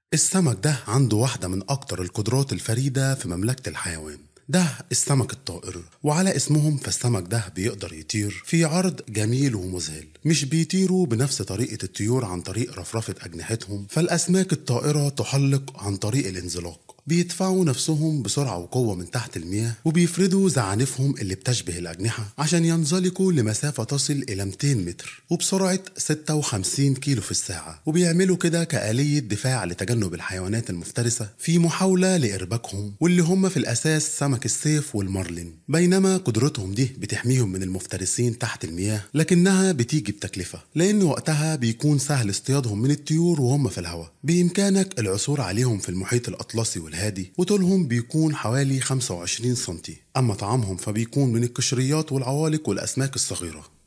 السمك ده عنده واحدة من أكتر القدرات الفريدة في مملكة الحيوان ده السمك الطائر وعلى اسمهم فالسمك ده بيقدر يطير في عرض جميل ومذهل مش بيطيروا بنفس طريقة الطيور عن طريق رفرفة أجنحتهم فالأسماك الطائرة تحلق عن طريق الانزلاق بيدفعوا نفسهم بسرعة وقوة من تحت المياه وبيفردوا زعانفهم اللي بتشبه الأجنحة عشان ينزلقوا لمسافة تصل إلى 200 متر وبسرعة 56 كيلو في الساعة وبيعملوا كده كآلية دفاع لتجنب الحيوانات المفترسة في محاولة لإرباكهم واللي هم في الأساس سمك السيف والمارلين بينما قدرتهم دي بتحميهم من المفترسين تحت المياه لكنها بتيجي بتكلفة لأن وقتها بيكون سهل اصطيادهم من الطيور وهم في الهواء بإمكانك العثور عليهم في المحيط الأطلسي والهادي وطولهم بيكون حوالي 25 سنتي أما طعامهم فبيكون من القشريات والعوالق والأسماك الصغيرة